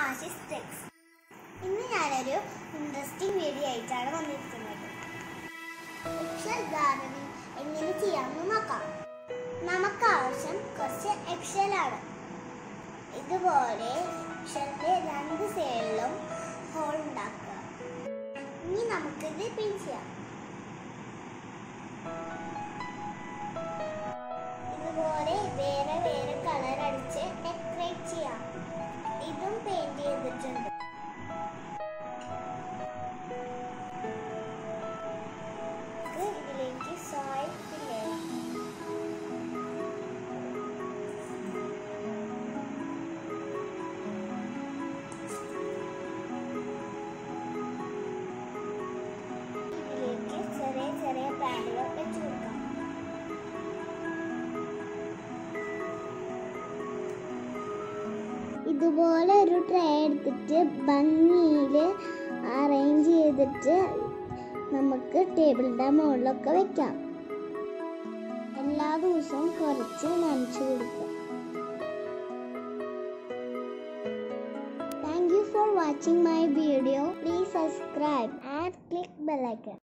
ആശിസ് Tex ഇന്ന് ഞാനൊരു interesting video ആയിട്ടാണ് വന്നിരിക്കുന്നത് എക്സൽ ഗാർഡനിങ് എങ്ങനെ ചെയ്യാമെന്ന് നോക്കാം നമുക്ക് ആവശ്യം കുറച്ച് എക്സലാണ് ഇതുപോലെ എക്സലിന്റെ രണ്ട് സൈഡിലും ഹോൾ ഉണ്ടാക്കുക ഇനി നമുക്കിത് പിൻ ചെയ്യാം ഇതുപോലെ വേറെ വേറെ കളർ അടിച്ച് ഡെക്കറേറ്റ് ചെയ്യാം ഇതും പെയിന്റ് ചെയ്തിട്ടുണ്ട് നമുക്ക് ഇതിലേക്ക് സോയിൽ ഫില്ല് ചെയ്യാം ഇതിലേക്ക് ചെറിയ ചെറിയ പ്ലാന്റുകൾ വെച്ച് കൊടുക്കാം ഇതുപോലെ ഒരു ട്രേ എടുത്തിട്ട് ഭംഗിയിൽ അറേഞ്ച് ചെയ്തിട്ട് നമുക്ക് ടേബിളിൻ്റെ മുകളിലൊക്കെ വെക്കാം എല്ലാ ദിവസവും കുറച്ച് നനച്ചു കൊടുക്കാം thank you for watching my video please subscribe and click bell icon